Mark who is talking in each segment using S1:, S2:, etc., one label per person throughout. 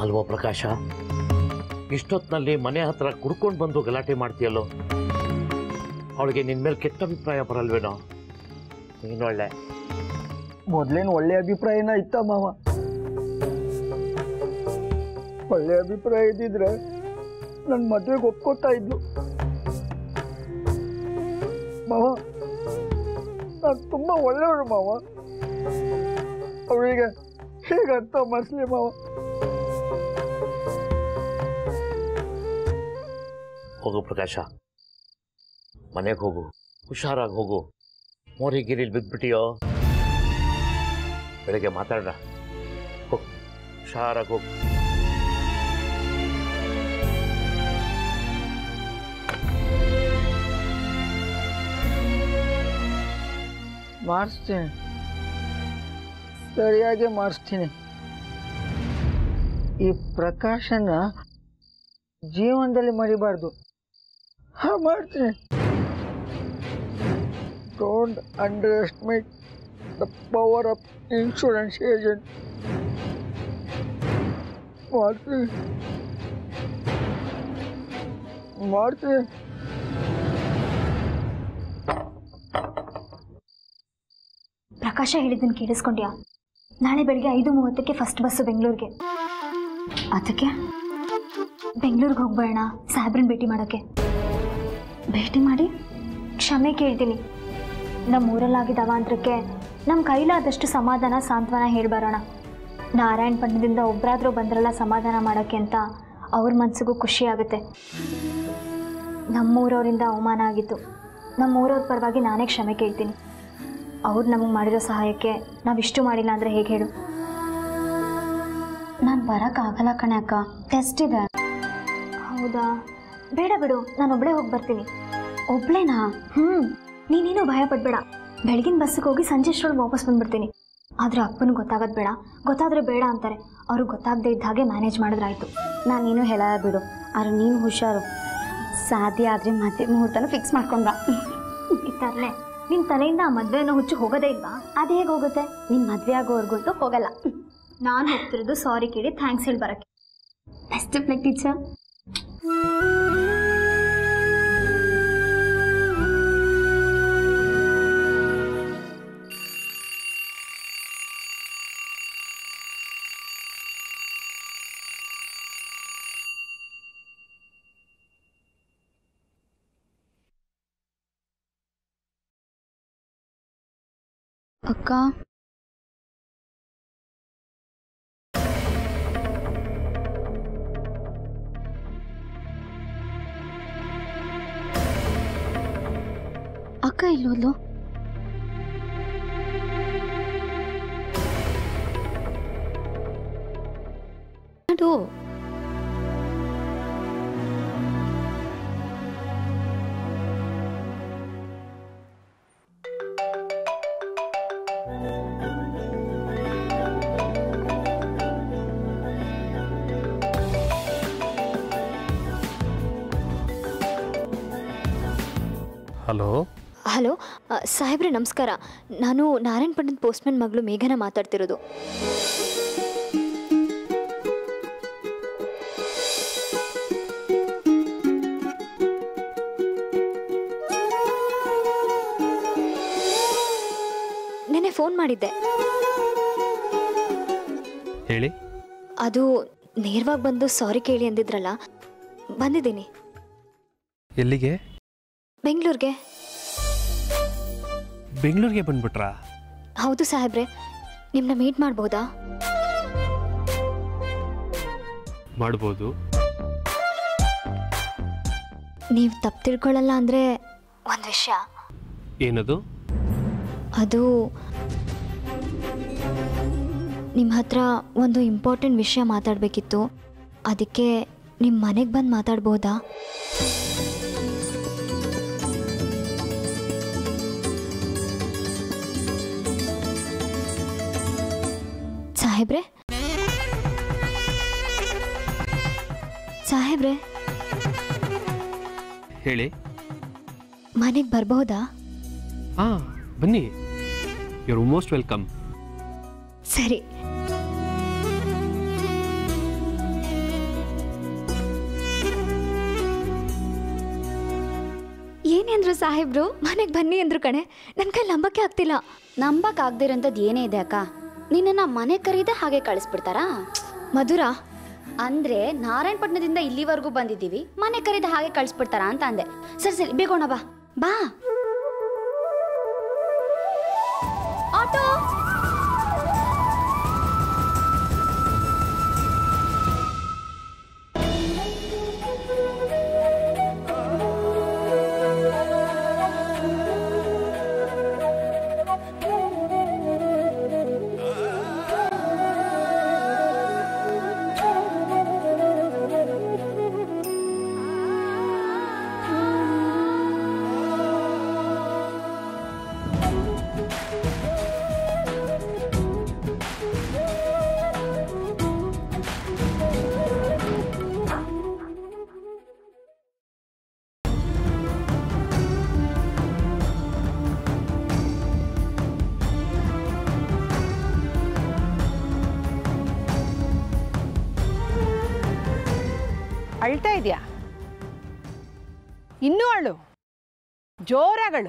S1: ಅಲ್ವೋ ಪ್ರಕಾಶ ಇಷ್ಟೊತ್ತಿನಲ್ಲಿ ಮನೆ ಹತ್ರ ಕುಡ್ಕೊಂಡು ಬಂದು ಗಲಾಟೆ ಮಾಡ್ತೀಯಲ್ಲೋ ಅವಳಿಗೆ ನಿನ್ನ ಮೇಲೆ ಕೆಟ್ಟ ಅಭಿಪ್ರಾಯ ಬರಲ್ವೇನೋ ನೀನೊಳ್ಳೆ
S2: ಮೊದ್ಲೇನು ಒಳ್ಳೆ ಅಭಿಪ್ರಾಯನ ಇತ್ತ ಮಾವ ಒಳ್ಳೆ ಅಭಿಪ್ರಾಯ ಇದ್ದಿದ್ರೆ ನನ್ನ ಮದ್ವೆಗೆ ಒಪ್ಕೋತಾ ಇದ್ಲು ಮಾವ ನಾನು ತುಂಬಾ ಒಳ್ಳೆಯವಳು ಮಾವ ಅವಳಿಗೆ ಹೇಗೆ ಅರ್ಥ ಮಾಡಿಸ್ಲಿ ಮಾವ
S1: ಹೋಗು ಪ್ರಕಾಶ ಮನೆಗೆ ಹೋಗು ಹುಷಾರಾಗಿ ಹೋಗು ಮೋರಿ ಗಿರಿಲಿ ಬಿದ್ಬಿಟ್ಟಿಯೋ ಬೆಳಗ್ಗೆ ಮಾತಾಡೋಣ ಹೋಗು ಹುಷಾರಾಗಿ ಹೋಗು
S2: ಮಾಡಿಸ್ತೀನಿ ಸರಿಯಾಗಿ ಮಾಡಿಸ್ತೀನಿ ಈ ಪ್ರಕಾಶನ ಜೀವನದಲ್ಲಿ ಮರಿಬಾರ್ದು ಹಾ ಮಾಡ್ತೀನಿ don't underestimate the power of insurance agent ಮಾಡ್ತೀನಿ ಮಾಡ್ತೀನಿ
S3: ಪ್ರಕಾಶ ಹೇಳಿದ್ದನ್ನು ಕೇಳಿಸ್ಕೊಂಡ್ಯಾ ನಾಳೆ ಬೆಳಿಗ್ಗೆ ಐದು ಮೂವತ್ತಕ್ಕೆ ಫಸ್ಟ್ ಬಸ್ಸು ಬೆಂಗಳೂರಿಗೆ ಅದಕ್ಕೆ ಬೆಂಗಳೂರಿಗೆ ಹೋಗ್ಬೇಡ ಸಾಹೇಬ್ರನ್ನ ಭೇಟಿ ಮಾಡೋಕ್ಕೆ ಭೇಟಿ ಮಾಡಿ ಕ್ಷಮೆ ಕೇಳ್ತೀನಿ ನಮ್ಮ ಊರಲ್ಲಾಗಿದ್ದ ಅವಾಂತರಕ್ಕೆ ನಮ್ಮ ಕೈಲಾದಷ್ಟು ಸಮಾಧಾನ ಸಾಂತ್ವನ ಹೇಳ್ಬರೋಣ ನಾರಾಯಣ ಪಟ್ಟಣದಿಂದ ಒಬ್ಬರಾದರೂ ಬಂದ್ರಲ್ಲ ಸಮಾಧಾನ ಮಾಡೋಕ್ಕೆ ಅಂತ ಅವ್ರ ಮನಸ್ಸಿಗೂ ಖುಷಿ ಆಗುತ್ತೆ ನಮ್ಮೂರವರಿಂದ ಅವಮಾನ ಆಗಿತ್ತು ನಮ್ಮೂರವ್ರ ಪರವಾಗಿ ನಾನೇ ಕ್ಷಮೆ ಕೇಳ್ತೀನಿ ಅವ್ರು ನಮಗೆ ಮಾಡಿರೋ ಸಹಾಯಕ್ಕೆ ನಾವಿಷ್ಟು ಮಾಡಿಲ್ಲ ಅಂದರೆ ಹೇಗೆ ಹೇಳು ನಾನು ಬರೋಕ್ಕಾಗಲ್ಲ ಕಣೆ ಅಕ್ಕ ಟೆಸ್ಟ್ ಇದೆ ಹೌದಾ ಬೇಡ ಬಿಡು ನಾನು ಒಬ್ಬಳೇ ಹೋಗಿ ಬರ್ತೀನಿ ಒಬ್ಳೇನಾ ಹ್ಞೂ ನೀನೇನು ಭಯ ಪಡಬೇಡ ಬೆಳಗಿನ ಬಸ್ಸಿಗೆ ಹೋಗಿ ಸಂಜೆ ಅಷ್ಟರೊಳಗೆ ವಾಪಸ್ ಬಂದ್ಬಿಡ್ತೀನಿ ಆದರೆ ಅಪ್ಪನಿಗೆ ಗೊತ್ತಾಗೋದು ಬೇಡ ಗೊತ್ತಾದರೆ ಬೇಡ ಅಂತಾರೆ ಅವ್ರಿಗೆ ಗೊತ್ತಾಗದೇ ಇದ್ದ ಹಾಗೆ ಮ್ಯಾನೇಜ್ ಮಾಡಿದ್ರಾಯ್ತು ನಾನೇನು ಹೇಳಲ್ಲ ಬಿಡು ಆದ್ರೆ ನೀನು ಹುಷಾರು ಸಾಧ್ಯ ಆದರೆ ಮತ್ತೆ ಮುಹೂರ್ತನ ಫಿಕ್ಸ್ ಮಾಡ್ಕೊಂಡ ಇತ್ತರ್ಲೆ ನಿನ್ನ ತಲೆಯಿಂದ ಆ ಮದುವೆ ಅನ್ನೋ ಹುಚ್ಚು ಹೋಗೋದೇ ಇಲ್ವಾ ಅದು ಹೇಗೆ ಹೋಗುತ್ತೆ ನಿನ್ನ ಮದುವೆ ಆಗೋವರೆಗೂ ಹೋಗಲ್ಲ ನಾನು ಹೋಗ್ತಿರೋದು ಸಾರಿ ಕೇಳಿ ಥ್ಯಾಂಕ್ಸ್ ಹೇಳಿ ಬರೋಕ್ಕೆ ಬೆಸ್ಟ್ ಪ್ಲೇಕ್ ಟೀಚರ್
S4: ಅಕ್ಕ ಅಕ್ಕ ಇಲ್ಲೋದ್ಲು ಮಾಡು
S5: ಹಲೋ
S3: ಹಲೋ ಅ, ಸಾಹೇಬ್ರೆ ನಮಸ್ಕಾರ ನಾನು ನಾರಾಯಣ ಪಟ್ಟಣದ ಪೋಸ್ಟ್ಮನ್ ಮಗಳು ಮೇಘನ ಮಾತಾಡ್ತಿರೋದು ನೆನ್ನೆ ಫೋನ್ ಮಾಡಿದ್ದೆ
S5: ಹೇಳಿ
S3: ಅದು ನೇರವಾಗಿ ಬಂದು ಸಾರಿ ಕೇಳಿ ಅಂದಿದ್ರಲ್ಲ ಬಂದಿದ್ದೀನಿ
S5: ಎಲ್ಲಿಗೆ
S3: ಬೆಂಗಳೂರಿಗೆ
S5: ಬೆಂಗಳೂರಿಗೆ ಬಂದ್ಬಿಟ್ರಾ
S3: ಹೌದು ಸಾಹೇಬ್ರೆ ನಿಮ್ಮನ್ನ ಮೀಟ್ ಮಾಡ್ಬೋದಾ
S5: ಮಾಡ್ಬೋದು
S3: ನೀವು ತಪ್ಪು ತಿಳ್ಕೊಳ್ಳಲ್ಲ ಅಂದರೆ ಒಂದು ವಿಷಯ
S5: ಏನದು
S3: ಅದು ನಿಮ್ಮ ಹತ್ರ ಒಂದು ಇಂಪಾರ್ಟೆಂಟ್ ವಿಷಯ ಮಾತಾಡಬೇಕಿತ್ತು ಅದಕ್ಕೆ ನಿಮ್ಮ ಮನೆಗೆ ಬಂದು ಮಾತಾಡ್ಬೋದಾ ಸಾಹೇಬ್ರೆ ಸಾಹೇಬ್ರೆ
S5: ಹೇಳಿ
S3: ಮನೆಗೆ ಬರ್ಬಹುದಾ
S5: ಹಾಂ ಬನ್ನಿ ಯುರ್ ಮೋಸ್ಟ್ ವೆಲ್ಕಮ್
S3: ಸರಿ
S4: ಅಂದ್ರು ಸಾಹೇಬ್ರು ಮನೆಗೆ ಬನ್ನಿ ಅಂದ್ರು ಕಣೆ ನನ್ನ ಕೈ ನಂಬಕ್ಕೆ ಆಗ್ತಿಲ್ಲ
S6: ನಂಬಕ್ ಆಗ್ದಿರೋಂಥದ್ದು ಏನೇ ಇದೆ ಅಕ್ಕ ನಿನ್ನನ್ನ ಮನೆ ಕರೀದೆ ಹಾಗೆ ಕಳಿಸ್ಬಿಡ್ತಾರಾ
S4: ಮಧುರ
S6: ಅಂದ್ರೆ ನಾರಾಯಣಪಟ್ಟಣದಿಂದ ಇಲ್ಲಿವರೆಗೂ ಬಂದಿದ್ದೀವಿ ಮನೆ ಕರೀದೆ ಹಾಗೆ ಕಳಿಸ್ಬಿಡ್ತಾರಾ ಅಂತ ಅಂದೆ ಸರಿ ಸರಿ ಬೇಗೋಣ ಬಾ ಬಾ ಆಟೋ
S7: ಅಳ್ತಾ ಇದೆಯಾ ಇನ್ನೂ ಅಳು ಜೋರಾಗಳು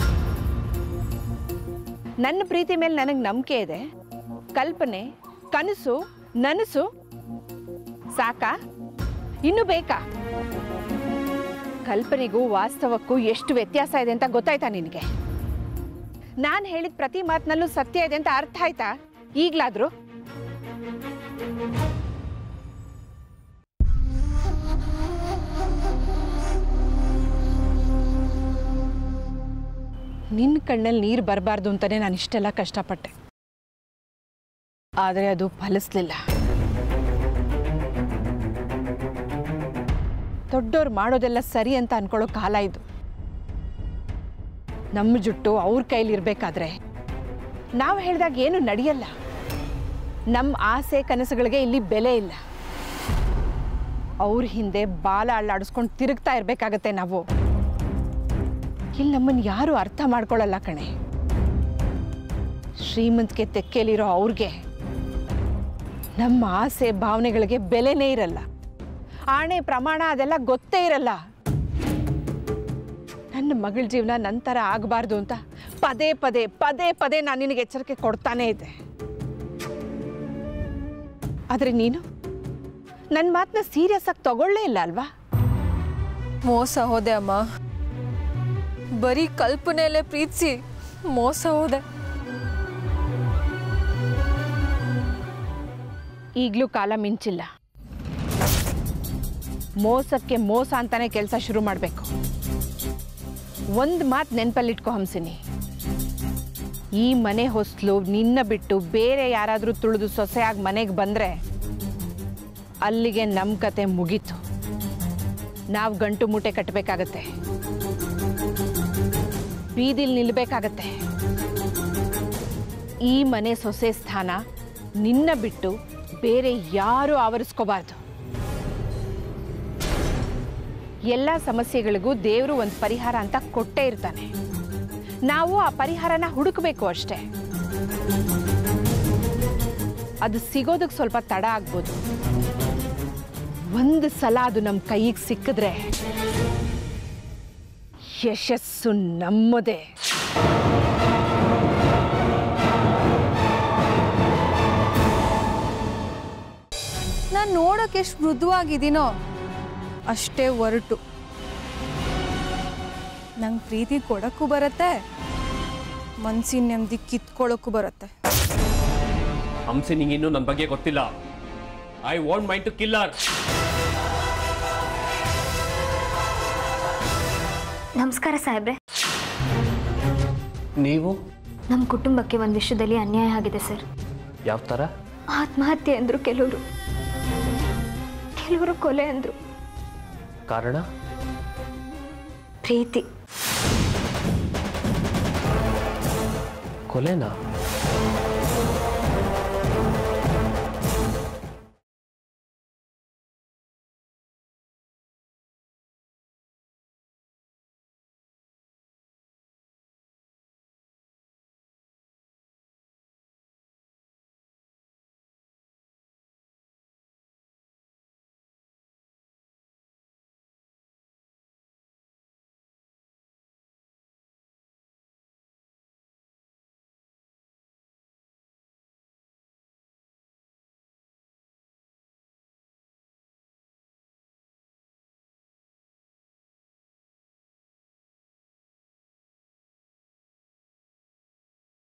S7: ನನ್ನ ಪ್ರೀತಿ ಮೇಲೆ ನನಗೆ ನಂಬಿಕೆ ಇದೆ ಕಲ್ಪನೆ ಕನಸು ನನಸು ಸಾಕಾ ಇನ್ನು ಬೇಕಾ ಕಲ್ಪನೆಗೂ ವಾಸ್ತವಕ್ಕೂ ಎಷ್ಟು ವ್ಯತ್ಯಾಸ ಇದೆ ಅಂತ ಗೊತ್ತಾಯ್ತಾ ನಿನಗೆ ನಾನು ಹೇಳಿದ ಪ್ರತಿ ಮಾತಿನಲ್ಲೂ ಸತ್ಯ ಇದೆ ಅಂತ ಅರ್ಥ ಆಯ್ತಾ ಈಗ್ಲಾದ್ರೂ ನಿನ್ನ ಕಣ್ಣಲ್ಲಿ ನೀರು ಬರಬಾರ್ದು ಅಂತಲೇ ನಾನು ಇಷ್ಟೆಲ್ಲ ಕಷ್ಟಪಟ್ಟೆ ಆದರೆ ಅದು ಫಲಿಸ್ಲಿಲ್ಲ ದೊಡ್ಡವ್ರು ಮಾಡೋದೆಲ್ಲ ಸರಿ ಅಂತ ಅನ್ಕೊಳ್ಳೋ ಕಾಲ ಇದು ನಮ್ಮ ಜುಟ್ಟು ಅವ್ರ ಕೈಲಿರ್ಬೇಕಾದ್ರೆ ನಾವು ಹೇಳಿದಾಗ ಏನು ನಡೆಯಲ್ಲ ನಮ್ಮ ಆಸೆ ಕನಸುಗಳಿಗೆ ಇಲ್ಲಿ ಬೆಲೆ ಇಲ್ಲ ಅವ್ರ ಹಿಂದೆ ಬಾಲ ಅಳ್ಳಾಡಿಸ್ಕೊಂಡು ತಿರುಗ್ತಾ ಇರಬೇಕಾಗತ್ತೆ ನಾವು ಇಲ್ಲಿ ನಮ್ಮನ್ನು ಯಾರು ಅರ್ಥ ಮಾಡ್ಕೊಳ್ಳಲ್ಲ ಕಣೆ ಶ್ರೀಮಂತಿಗೆ ತೆಕ್ಕೇಲಿರೋ ಅವ್ರಿಗೆ ನಮ್ಮ ಆಸೆ ಭಾವನೆಗಳಿಗೆ ಬೆಲೆನೇ ಇರಲ್ಲ ಆಣೆ ಪ್ರಮಾಣ ಅದೆಲ್ಲ ಗೊತ್ತೇ ಇರಲ್ಲ ನನ್ನ ಮಗಳ ಜೀವನ ನಂತರ ಆಗಬಾರ್ದು ಅಂತ ಪದೇ ಪದೇ ಪದೇ ಪದೇ ನಾನು ನಿನಗೆ ಎಚ್ಚರಿಕೆ ಕೊಡ್ತಾನೇ ಇದ್ದೆ ಆದರೆ ನೀನು ನನ್ನ ಮಾತನ್ನ ಸೀರಿಯಸ್ ಆಗಿ ತಗೊಳ್ಳೇ ಇಲ್ಲ ಅಲ್ವಾ
S8: ಮೋಸ ಹೋದೆ ಅಮ್ಮ ಬರೀ ಕಲ್ಪನೆಯಲ್ಲೇ ಪ್ರೀತಿಸಿ ಮೋಸ ಹೋದೆ
S7: ಈಗಲೂ ಕಾಲ ಮಿಂಚಿಲ್ಲ ಮೋಸಕ್ಕೆ ಮೋಸ ಅಂತಾನೆ ಕೆಲಸ ಶುರು ಮಾಡಬೇಕು ಒಂದು ಮಾತು ನೆನಪಲ್ಲಿಟ್ಕೊ ಹಂಸಿನಿ ಈ ಮನೆ ಹೊಸ್ಲು ನಿನ್ನ ಬಿಟ್ಟು ಬೇರೆ ಯಾರಾದರೂ ತುಳಿದು ಸೊಸೆಯಾಗಿ ಮನೆಗೆ ಬಂದರೆ ಅಲ್ಲಿಗೆ ನಮ್ಮ ಕತೆ ಮುಗೀತು ನಾವು ಗಂಟು ಮೂಟೆ ಕಟ್ಟಬೇಕಾಗತ್ತೆ ಬೀದಿಲ್ ನಿಲ್ಬೇಕಾಗತ್ತೆ ಈ ಮನೆ ಸೊಸೆ ಸ್ಥಾನ ನಿನ್ನ ಬಿಟ್ಟು ಬೇರೆ ಯಾರು ಆವರಿಸ್ಕೋಬಾರ್ದು ಎಲ್ಲ ಸಮಸ್ಯೆಗಳಿಗೂ ದೇವರು ಒಂದು ಪರಿಹಾರ ಅಂತ ಕೊಟ್ಟೇ ಇರ್ತಾನೆ ನಾವು ಆ ಪರಿಹಾರನ ಹುಡುಕಬೇಕು ಅಷ್ಟೇ ಅದು ಸಿಗೋದಕ್ಕೆ ಸ್ವಲ್ಪ ತಡ ಆಗ್ಬೋದು ಒಂದು ಸಲ ಅದು ನಮ್ಮ ಕೈಗೆ ಸಿಕ್ಕಿದ್ರೆ ಯಶಸ್ಸು ನಮ್ಮದೇ
S8: ನಾನು ನೋಡೋಕೆ ಎಷ್ಟು ಮೃದುವಾಗಿದ್ದೀನೋ ಅಷ್ಟೇ ಒರಟು ನಂಗೆ ಪ್ರೀತಿ ಕೊಡೋಕ್ಕೂ ಬರುತ್ತೆ ಮನ್ಸಿನ ನೆಮ್ಮದಿ ಕಿತ್ಕೊಳ್ಳೋಕ್ಕೂ ಬರುತ್ತೆ
S5: ಹಂಸೆ ನಿಂಗೆ ಇನ್ನೂ ನನ್ನ ಬಗ್ಗೆ ಗೊತ್ತಿಲ್ಲ I want mind to killer
S3: ನಮಸ್ಕಾರ ಸಾಹೇಬ್ರೆ
S5: ನೀವು
S3: ನಮ್ಮ ಕುಟುಂಬಕ್ಕೆ ಒಂದು ವಿಷಯದಲ್ಲಿ ಅನ್ಯಾಯ ಆಗಿದೆ ಸರ್
S5: ಯಾವ ಥರ
S3: ಆತ್ಮಹತ್ಯೆ ಅಂದರು ಕೆಲವರು ಕೆಲವರು ಕೊಲೆ ಅಂದರು
S5: ಕಾರಣ
S3: ಪ್ರೀತಿ
S5: ಕೊಲೆನಾ